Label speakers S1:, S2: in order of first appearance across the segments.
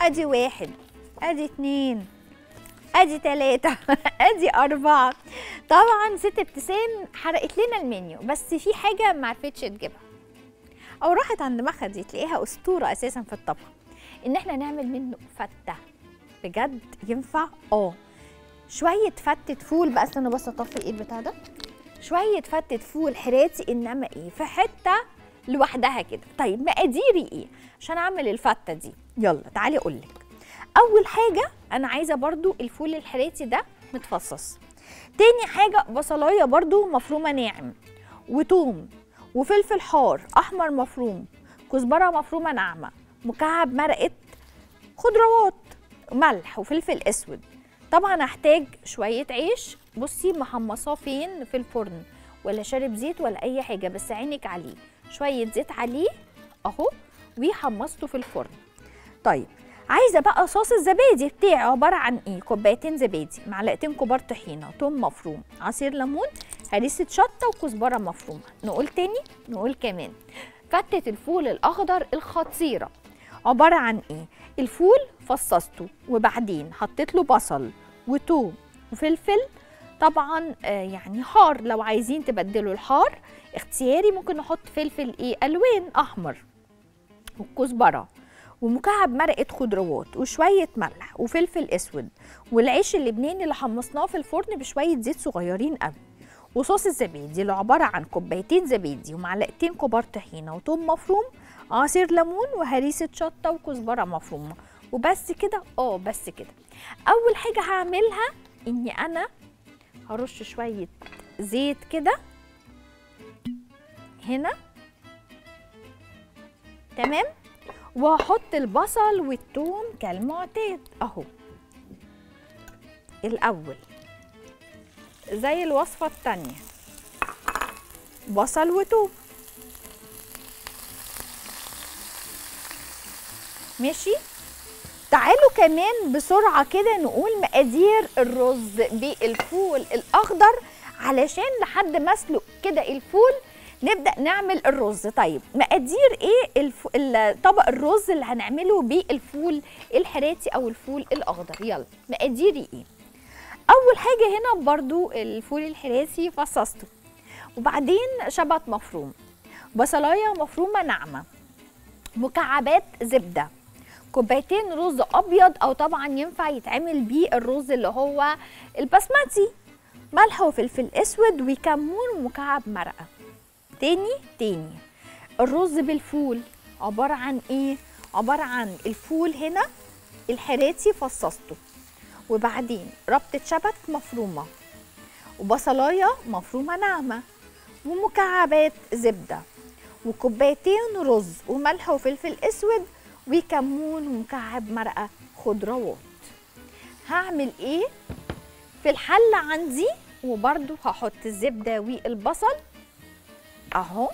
S1: ادي واحد ادي اتنين ادي تلاتة ادي اربعة طبعا ست ابتسام حرقت لنا المنيو بس في حاجة ما عرفتش تجيبها او راحت عند مخا دي تلاقيها اسطورة اساسا في الطبخ ان احنا نعمل منه فتة بجد ينفع اه شوية فتة فول بقى استنى بس اطفي ايه البتاع ده شوية فتة فول حراتي انما ايه في حتة لوحدها كده طيب مقاديري ايه عشان اعمل الفتة دي يلا تعالي اقولك اول حاجة انا عايزة برضو الفول الحراتي ده متفصص تاني حاجة بصلاية برضو مفرومة ناعم وتوم وفلفل حار احمر مفروم كزبرة مفرومة ناعمة مكعب مرقة خضروات ملح وفلفل اسود طبعا هحتاج شويه عيش بصي محمصاه فين في الفرن ولا شارب زيت ولا اي حاجه بس عينك عليه شويه زيت عليه اهو وحمصته في الفرن طيب عايزه بقى صوص الزبادي بتاعي عباره عن ايه كوبايتين زبادي معلقتين كبار طحينه توم مفروم عصير ليمون هريسه شطه وكزبره مفرومه نقول تاني نقول كمان فتة الفول الأخضر الخطيرة عبارة عن إيه؟ الفول فصصته وبعدين حطيت له بصل وتوم وفلفل طبعا آه يعني حار لو عايزين تبدلوا الحار اختياري ممكن نحط فلفل ايه الوان احمر والكزبره ومكعب مرقه خضروات وشويه ملح وفلفل اسود والعيش اللبناني اللي حمصناه في الفرن بشويه زيت صغيرين قوي وصوص الزبادي اللي عباره عن كوبايتين زبادي ومعلقتين كبار طحينه وتوم مفروم عصير ليمون وهريسه شطه وكزبره مفرومه وبس كده اه بس كده اول حاجه هعملها اني انا هرش شويه زيت كده هنا تمام وهحط البصل والثوم كالمعتاد اهو الاول زي الوصفه التانيه بصل وثوم ماشي تعالوا كمان بسرعة كده نقول مقادير الرز بالفول الأخضر علشان لحد ما اسلق كده الفول نبدأ نعمل الرز طيب مقادير ايه الف... ال- طبق الرز اللي هنعمله بالفول الحراتي أو الفول الأخضر يلا مقاديري ايه أول حاجة هنا برضو الفول الحراتي فصصته وبعدين شبت مفروم بصلاية مفرومة ناعمة مكعبات زبده كوبايتين رز ابيض او طبعا ينفع يتعمل بيه الرز اللي هو البسمتي ملح وفلفل اسود وكمون ومكعب مرقه تاني تاني الرز بالفول عباره عن ايه عباره عن الفول هنا الحراتي فصصته وبعدين ربطه شبت مفرومه وبصلايه مفرومه ناعمه ومكعبات زبده وكوبايتين رز وملح وفلفل اسود وكمون ومكعب مرقه خضروات هعمل ايه في الحله عندي وبرده هحط الزبده والبصل اهو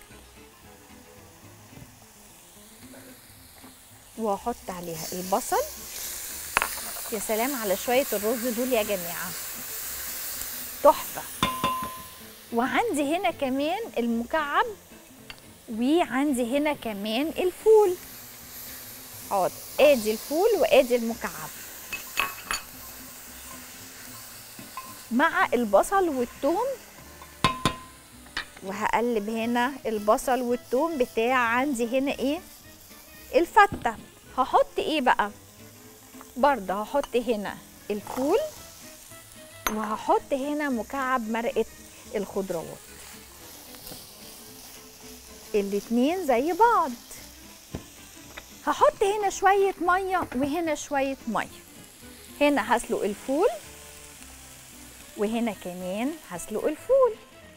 S1: وهحط عليها البصل يا سلام على شويه الرز دول يا جماعه تحفه وعندي هنا كمان المكعب وعندي هنا كمان الفول حاضر ادي الفول وادي المكعب مع البصل والثوم وهقلب هنا البصل والثوم بتاع عندي هنا ايه الفته هحط ايه بقى برضه هحط هنا الفول وهحط هنا مكعب مرقه الخضروات الاتنين زي بعض هحط هنا شوية مية وهنا شوية مية هنا هسلق الفول وهنا كمان هسلق الفول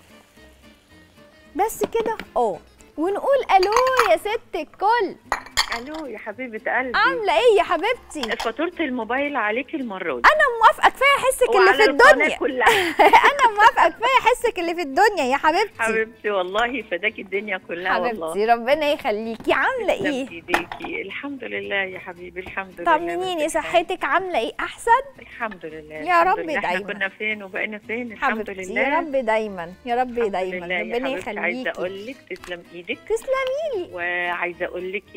S1: بس كده اه ونقول الو يا ست الكل
S2: الو يا حبيبه قلبي
S1: عامله ايه يا حبيبتي
S2: فاتوره الموبايل عليكي المره دي
S1: انا موافقه كفايه احسك اللي
S2: وعلى
S1: في
S2: القناة
S1: الدنيا
S2: كلها
S1: انا موافقه كفايه احسك اللي في الدنيا يا حبيبتي
S2: حبيبتي والله فداك الدنيا كلها والله
S1: حبيبتي ربنا يخليكي عامله
S2: تسلم
S1: ايه
S2: ايديكي الحمد لله يا حبيبي الحمد لله
S1: طمنيني
S2: بس
S1: صحتك عامله ايه احسن
S2: الحمد لله
S1: يا
S2: الحمد
S1: رب
S2: لله. احنا
S1: دايما.
S2: كنا فين وبقينا فين الحمد
S1: حبيبتي
S2: لله
S1: يا رب دايما يا رب
S2: الحمد
S1: دايما
S2: لله يا
S1: ربنا
S2: حبيبتي. عايزه
S1: يخليكي
S2: اقول لك تسلم ايدك
S1: تسلمي لي
S2: وعايزه اقول لك ايه الامر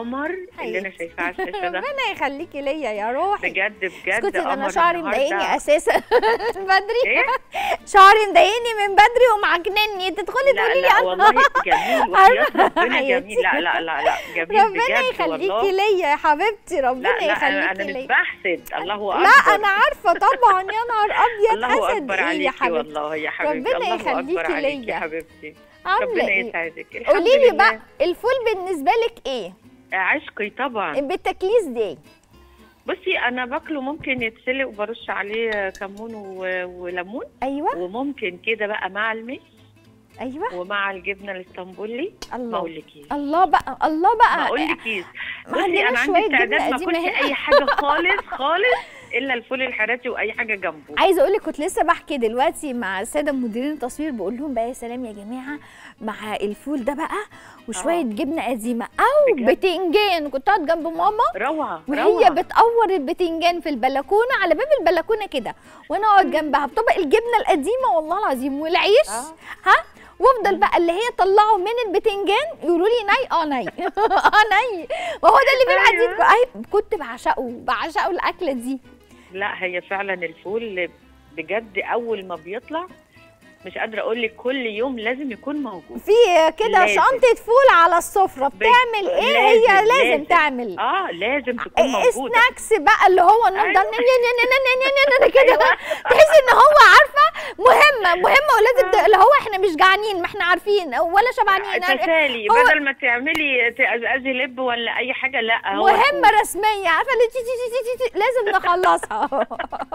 S2: قمر اللي انا شايفاه على الشاشه ده
S1: ربنا يخليكي ليا يا روحي
S2: بجد بجد
S1: اسكتي ده انا
S2: قمر
S1: شعري
S2: النهاردة.
S1: مضايقني اساسا من بدري
S2: ايه
S1: شعري مضايقني من بدري ومعجنني تدخلي
S2: لا
S1: تقولي لي
S2: لا
S1: انا
S2: والله جميل وحياة ربنا
S1: حياتي.
S2: جميل لا لا لا لا جميل
S1: ربنا
S2: بجد
S1: يخليكي
S2: والله
S1: ليا يا حبيبتي
S2: لا
S1: ربنا
S2: لا انا
S1: يخليكي
S2: انا مش
S1: ليا
S2: بحسد الله اكبر
S1: لا انا عارفه طبعا يا نهار ابيض
S2: الله
S1: حسد
S2: اكبر
S1: ايه يا
S2: عليكي
S1: حبيبتي
S2: والله يا حبيبتي
S1: ربنا
S2: الله
S1: يخليكي
S2: اكبر عليكي
S1: ليا.
S2: يا حبيبتي
S1: عامله
S2: ربنا
S1: ايه
S2: يسعدك الحمد
S1: قولي لي
S2: لله.
S1: بقى الفول بالنسبه لك ايه
S2: عشقي طبعا
S1: بالتكليس دي
S2: بصي انا باكله ممكن يتسلق وبرش عليه كمون و- وليمون
S1: ايوه
S2: وممكن كده بقى مع المش
S1: ايوه
S2: ومع الجبنه الاسطنبولي ما
S1: الله
S2: اقولكيش
S1: الله بقى الله
S2: ما
S1: بقى
S2: اقولكيش
S1: ما
S2: بصي
S1: عندنا
S2: انا عندي
S1: شوية
S2: استعداد
S1: جبنة
S2: ما
S1: قديمة
S2: اكلش
S1: هنا.
S2: اي حاجه خالص خالص الا الفول الحراتي واي حاجه جنبه
S1: عايزه اقول لك كنت لسه بحكي دلوقتي مع الساده مديرين التصوير بقول لهم بقى يا سلام يا جماعه مع الفول ده بقى وشويه
S2: آه.
S1: جبنه قديمه او
S2: بجد؟
S1: بتنجان كنت قاعد جنب ماما
S2: روعه
S1: وهي
S2: روعه
S1: بتقور البتنجان في البلكونه على باب البلكونه كده وانا اقعد جنبها بطبق الجبنه القديمه والله العظيم والعيش
S2: آه.
S1: ها وافضل بقى اللي هي طلعوا من البتنجان يقولوا لي ناي اه ناي اه ناي وهو ده اللي بيبقى
S2: أيوة.
S1: أيوة. كنت بعشقه بعشقه الاكله دي
S2: لا هي فعلا الفول بجد اول ما بيطلع مش قادره اقول لك كل يوم لازم يكون موجود
S1: في كده
S2: لازم.
S1: شنطه فول على السفره بتعمل ايه هي
S2: لازم،
S1: لازم,
S2: لازم.
S1: تعمل
S2: اه لازم تكون موجوده
S1: سناكس بقى اللي هو النوع ده
S2: أيوة.
S1: نن- نن- نن- نن- نن- نن- كده
S2: أيوة.
S1: تحس ان هو عارفه مهمه مهمه ولازم ت- اللي هو احنا مش جعانين ما احنا عارفين ولا شبعانين
S2: تسالي
S1: هو-
S2: بدل ما تعملي تقزقزي لب ولا اي حاجه لا هو
S1: مهمه
S2: الفول.
S1: رسميه عارفه اللي تي تي تي تي تي لازم نخلصها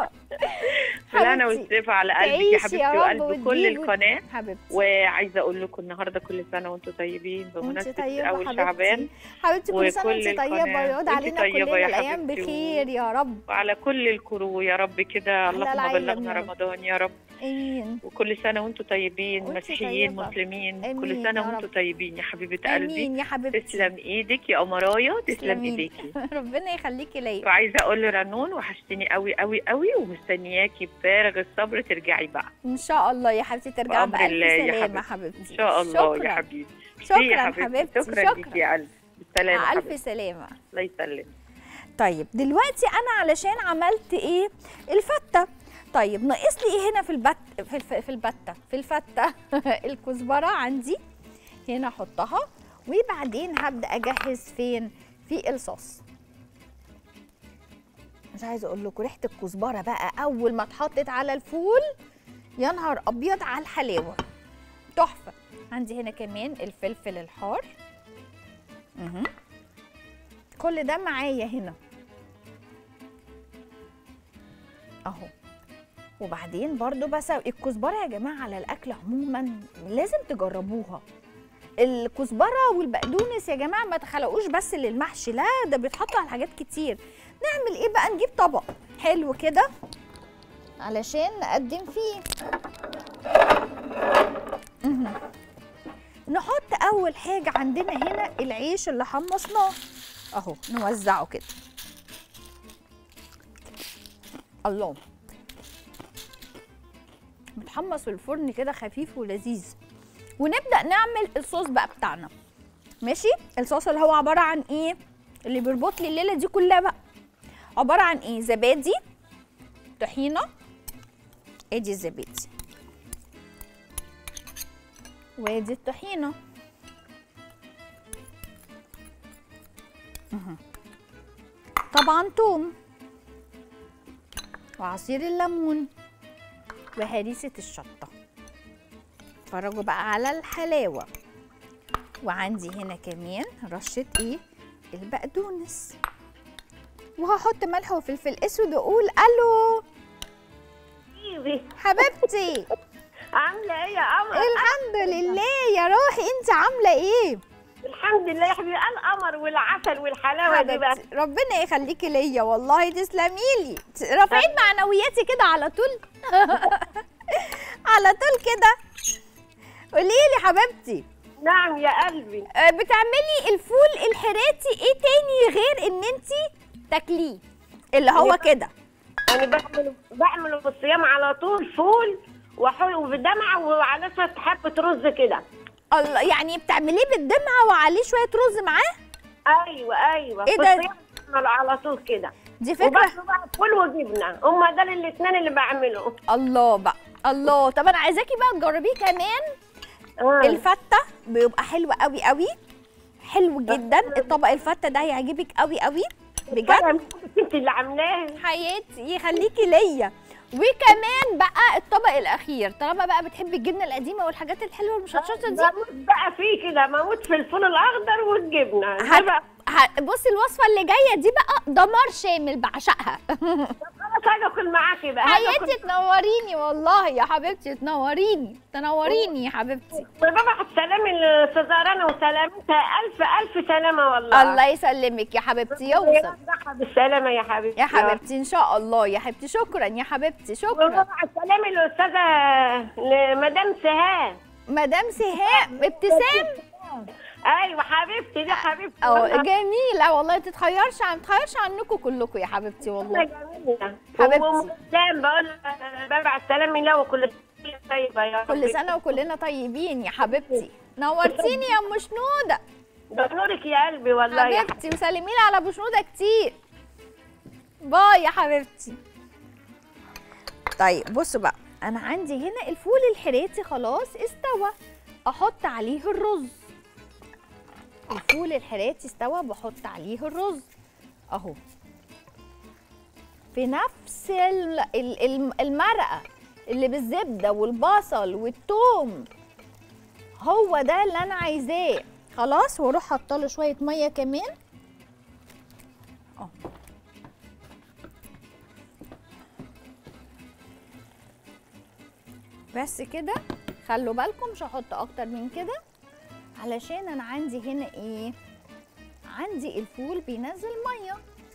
S2: بالهنا
S1: حبيبتي.
S2: والسيف على قلبك
S1: تعيشي
S2: يا
S1: يا
S2: حبيبتي
S1: رب
S2: وقلب كل
S1: وتجيبي-
S2: القناه
S1: حبيبتي
S2: وعايزه اقول لكم النهارده كل سنه وانتم طيبين
S1: انت
S2: بمناسبه
S1: طيبه
S2: اول
S1: حبيبتي
S2: شعبان
S1: حبيبتي كل سنه
S2: وكل
S1: وانت طيبه
S2: القناة.
S1: ويعود
S2: وانت
S1: علينا
S2: طيبة
S1: كلنا
S2: يا
S1: الايام
S2: حبيبتي.
S1: بخير يا رب
S2: وعلى كل الكرو يا رب كده اللهم
S1: العالم
S2: بلغنا
S1: يا رب.
S2: رمضان يا رب
S1: امين
S2: وكل سنه وانتم طيبين
S1: وانت
S2: مسيحيين
S1: طيبة.
S2: مسلمين
S1: آمين
S2: كل
S1: يا
S2: سنه
S1: رب.
S2: وانتم طيبين يا حبيبه قلبي
S1: امين يا حبيبتي
S2: تسلم ايدك يا قمرايه تسلم
S1: تسلمي.
S2: ايديكي
S1: ربنا يخليكي ليا
S2: وعايزه اقول لرنون وحشتني قوي قوي قوي ومستنياكي بفارغ الصبر ترجعي بقى
S1: ان شاء الله يا حبيبتي ترجعي
S2: بأمر
S1: بألف
S2: الله يا
S1: سلامه
S2: حبيبتي.
S1: حبيبتي
S2: ان شاء الله
S1: شكرا.
S2: يا حبيبي
S1: شكرا
S2: ميرسي يا حبيبتي
S1: حبيبتي،
S2: شكرا
S1: شكرا.
S2: ليكي يا قلبي بالسلامه
S1: مع
S2: حبيبتي
S1: الف سلامه
S2: الله يسلمك
S1: طيب دلوقتي انا علشان عملت ايه الفته طيب ناقص لي ايه هنا في البت في الف... في البته في الفته الكزبره عندي هنا احطها وبعدين هبدا اجهز فين في الصوص مش عايزه اقول لكم ريحه الكزبره بقى اول ما اتحطت على الفول يا نهار ابيض على الحلاوه تحفه عندي هنا كمان الفلفل الحار مهم. كل ده معايا هنا اهو وبعدين برضو بسوي الكزبره يا جماعه على الاكل عموما لازم تجربوها الكزبره والبقدونس يا جماعه ما تخلقوش بس للمحشي لا ده بيتحطوا على حاجات كتير نعمل ايه بقى نجيب طبق حلو كده علشان نقدم فيه مهم. نحط اول حاجه عندنا هنا العيش اللي حمصناه اهو نوزعه كده الله متحمص في الفرن كده خفيف ولذيذ ونبدا نعمل الصوص بقى بتاعنا ماشي الصوص اللي هو عباره عن ايه اللي بيربط لي الليله دي كلها بقى عباره عن ايه زبادي طحينه ادي الزبادي وادي الطحينه مهم. طبعا توم وعصير الليمون وهريسة الشطة اتفرجوا بقى على الحلاوة وعندي هنا كمان رشة ايه البقدونس وهحط ملح وفلفل اسود واقول الو
S3: حبيبي
S1: حبيبتي
S3: عامله ايه يا قمر
S1: الحمد لله يا روحي انت عامله ايه
S3: الحمد لله يا حبيبي القمر والعسل والحلاوه دي بقى
S1: حبيبتي ربنا يخليكي ليا والله تسلمي لي رافعين معنوياتي كده على طول على طول كده قولي لي حبيبتي
S3: نعم يا قلبي
S1: آه، بتعملي الفول الحراتي ايه تاني غير ان انت تاكليه اللي هو كده
S3: انا بعمل بعمله في الصيام على طول فول وحول وبدمعه وعلى شويه حبه رز كده
S1: الله يعني بتعمليه بالدمعه وعليه شويه رز معاه
S3: ايوه ايوه
S1: إيه
S3: في
S1: ده؟
S3: الصيام بعمل على طول كده
S1: دي فكره
S3: وبعده بقى فول وجبنه هم دول الاثنين اللي بعملهم
S1: الله بقى الله طب انا عايزاكي بقى تجربيه كمان
S3: آه.
S1: الفته بيبقى حلو قوي قوي حلو جدا الطبق الفته ده هيعجبك قوي قوي بجد
S3: انت اللي عاملاه
S1: حياتي يخليكي ليا وكمان بقى الطبق الاخير طالما بقى بتحبي الجبنه القديمه والحاجات الحلوه المشطشطه دي
S3: بموت بقى فيه كده بموت في الفول الاخضر والجبنه ده
S1: هت...
S3: بقى
S1: ه- بصي الوصفه اللي جايه دي بقى دمار شامل بعشقها
S3: خلاص هاجي اكل معاكي بقى هاجي
S1: حياتي
S3: آكل.
S1: تنوريني والله يا حبيبتي تنوريني تنوريني يا حبيبتي
S3: وببعت سلامي للسزارانه وسلامتها الف الف سلامه والله
S1: الله يسلمك يا حبيبتي يوصل
S3: يرجعها بالسلامه يا حبيبتي
S1: يا حبيبتي ان شاء الله يا حبيبتي شكرا يا حبيبتي شكرا
S3: وببعت سلامي للاستاذه لمدام سهام
S1: مدام سهام ابتسام
S3: ايوه حبيبتي دي حبيبتي
S1: اه
S3: والله.
S1: جميله والله تتخيرش عن تتخيرش عنكم كلكم يا حبيبتي والله
S3: جميلة.
S1: حبيبتي.
S3: ومدام بقول ببعت سلامي له وكل سنة طيبه يا
S1: كل
S3: رب.
S1: سنه وكلنا طيبين يا حبيبتي نورتيني يا ام شنوده
S3: ده نورك يا قلبي والله يا
S1: حبيبتي وسلمي لي على ابو شنوده كتير باي يا حبيبتي طيب بصوا بقى انا عندي هنا الفول الحراتي خلاص استوى احط عليه الرز الفول الحراتي استوى بحط عليه الرز اهو في نفس ال- ال- ال- المرقه اللي بالزبده والبصل والثوم هو ده اللي انا عايزاه خلاص واروح حاطه له شويه ميه كمان اه بس كده خلوا بالكم مش هحط اكتر من كده علشان انا عندي هنا ايه عندي الفول بينزل ميه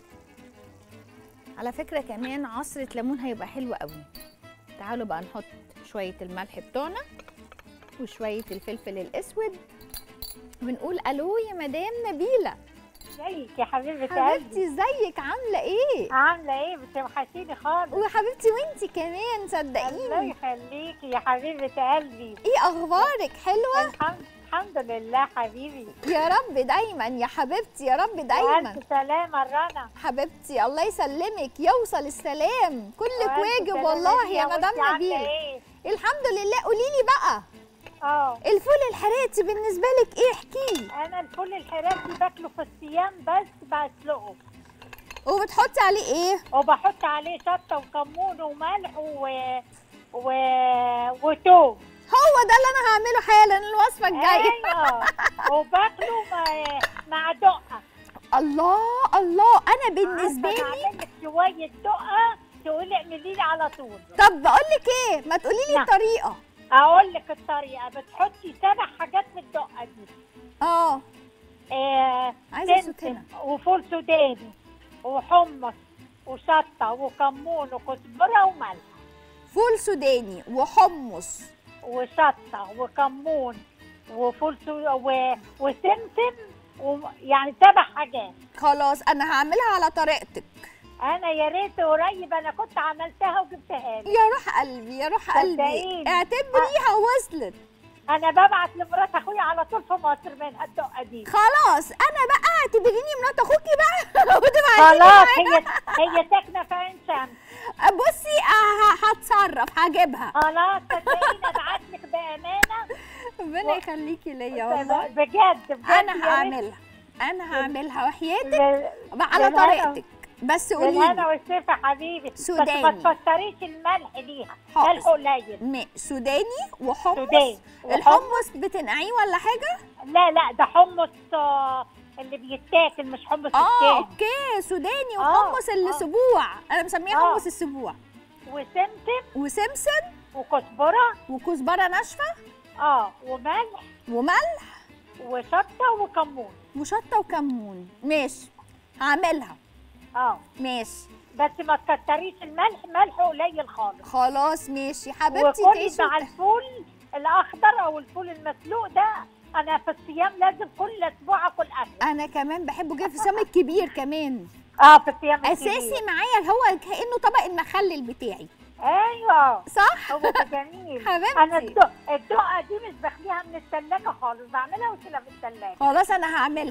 S1: على فكره كمان عصره ليمون هيبقى حلو قوي تعالوا بقى نحط شويه الملح بتوعنا وشويه الفلفل الاسود ونقول الو يا مدام نبيله
S4: ازيك يا حبيبه قلبي
S1: حبيبتي ازيك عامله ايه
S4: عامله ايه بتوحشيني خالص
S1: وحبيبتي وانتي كمان
S4: الله
S1: صدقيني
S4: يخليكي يا حبيبه قلبي
S1: ايه اخبارك حلوه
S4: الحمد الحمد لله حبيبي
S1: يا رب دايما يا حبيبتي يا رب دايما
S4: الف سلامه رنا
S1: حبيبتي الله يسلمك يوصل السلام كلك
S4: وألف
S1: واجب
S4: سلامة
S1: والله
S4: ليا
S1: يا
S4: وإنتي
S1: مدام
S4: عاملة
S1: نبيله
S4: ايه
S1: الحمد لله قولي لي بقى
S4: اه
S1: الفول الحراتي بالنسبه لك ايه احكي لي
S4: انا الفول الحراتي باكله في الصيام بس بسلقه
S1: وبتحطي عليه ايه
S4: وبحط عليه شطه وكمون وملح و و وتوم
S1: هو ده اللي انا هعمله حالا الوصفه الجايه
S4: ايوه وباكله مع, مع دقه
S1: الله الله انا بالنسبه
S4: عارفة
S1: لي
S4: اعمل لك شويه دقه تقولي اعملي لي على طول
S1: طب بقول لك ايه ما تقولي لي
S4: نعم.
S1: الطريقه
S4: اقول لك الطريقه بتحطي سبع حاجات في الدقه دي
S1: اه
S4: آه
S1: عايزه
S4: سمسم
S1: صوتنا
S4: وفول سوداني وحمص وشطه وكمون وكزبره وملح
S1: فول سوداني وحمص
S4: وشطه وكمون وفول سو... و... وسمسم و... يعني سبع حاجات
S1: خلاص انا هعملها على طريقتك
S4: انا يا ريت قريب انا كنت عملتها وجبتها لك
S1: يا روح قلبي يا روح قلبي
S4: صدقيني.
S1: اعتبريها وصلت
S4: انا ببعت لمرات اخويا على طول في مصر من الدقه دي
S1: خلاص انا بقى اعتبريني مرات اخوكي بقى وتبعتيلي
S4: خلاص هي هي ساكنه في عين شمس
S1: بصي ه- هتصرف هجيبها
S4: خلاص صدقيني ابعت لك بامانه
S1: ربنا يخليكي ليا والله
S4: بجد بجد
S1: انا
S4: يا ريت.
S1: هعملها انا هعملها وحياتك
S4: بال-
S1: على
S4: بالهنا-
S1: طريقتك بس قولي
S4: بالهنا والسيف يا حبيبي بس
S1: سوداني.
S4: ما تكتريش الملح ليها
S1: حاضر.
S4: ملح قليل
S1: ماء سوداني وحمص
S4: سوداني
S1: الحمص بتنقعيه ولا حاجه
S4: لا لا ده حمص آه، اللي بيتاكل مش حمص
S1: اه
S4: التاني
S1: اوكي سوداني
S4: آه،
S1: وحمص
S4: آه.
S1: السبوع انا مسميه
S4: آه.
S1: حمص السبوع
S4: وسمسم
S1: وسمسم
S4: وكزبره
S1: وكزبره ناشفه
S4: اه وملح
S1: وملح
S4: وشطه وكمون
S1: وشطه وكمون ماشي هعملها
S4: اه
S1: ماشي
S4: بس ما تكتريش الملح ملح قليل خالص
S1: خلاص ماشي حبيبتي
S4: وكلي
S1: تعيشي
S4: مع
S1: وت-
S4: الفول الاخضر او الفول المسلوق ده انا في الصيام لازم كل اسبوع اكل اكل
S1: انا كمان بحبه جدا في الصيام الكبير كمان
S4: اه في الصيام
S1: اساسي
S4: الكبير.
S1: معايا هو كانه طبق المخلل بتاعي
S4: ايوه
S1: صح
S4: هو ده جميل
S1: حبيبتي.
S4: انا الدق- الدقه دي مش بخليها من الثلاجه خالص بعملها واشيلها من الثلاجه
S1: خلاص انا هعملها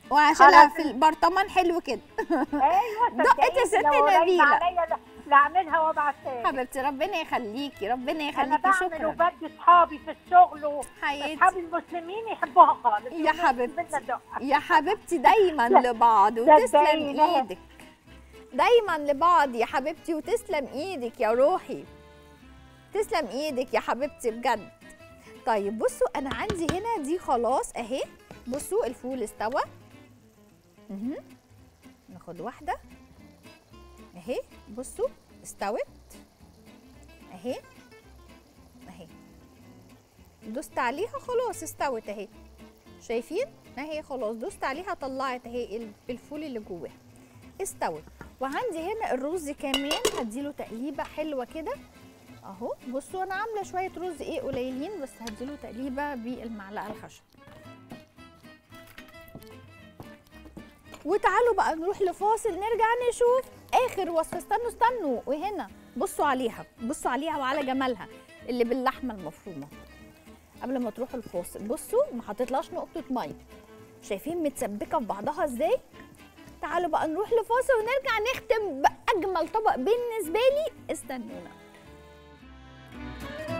S1: وعشانها
S4: خلاص.
S1: في البرطمان حلو كده
S4: ايوه
S1: دقت يا
S4: صدقيني
S1: ست
S4: لو قريب
S1: نبيلة.
S4: عليا لا- لا اعملها وابعتها لك.
S1: حبيبتي ربنا يخليكي ربنا
S4: انا
S1: يخليكي
S4: بعمل
S1: شكرا
S4: وبدي اصحابي في الشغل و-
S1: حياتي
S4: اصحابي المسلمين يحبوها خالص
S1: يا حبيبتي.
S4: بدنا ندقها.
S1: يا حبيبتي دايما
S4: لا،
S1: لبعض
S4: صدقيني
S1: وتسلم
S4: لا.
S1: ايدك دايما لبعض يا حبيبتي وتسلم ايدك يا روحي تسلم ايدك يا حبيبتي بجد طيب بصوا انا عندي هنا دي خلاص اهي بصوا الفول استوى مهم. ناخد واحده اهي بصوا استوت اهي اهي دوست عليها خلاص استوت اهي شايفين اهي خلاص دوست عليها طلعت اهي ال- الفول اللي جواها استوت وعندي هنا الرز كمان هديله تقليبه حلوه كده اهو بصوا انا عامله شويه رز ايه قليلين بس هديله تقليبه بالمعلقه الخشب وتعالوا بقى نروح لفاصل نرجع نشوف اخر وصفه استنوا استنوا وهنا بصوا عليها بصوا عليها وعلى جمالها اللي باللحمه المفرومه قبل ما تروحوا الفاصل بصوا ما حطيتلاش نقطه ميه شايفين متسبكه في بعضها ازاي تعالوا بقى نروح لفاصل ونرجع نختم باجمل طبق بالنسبه لي استنونا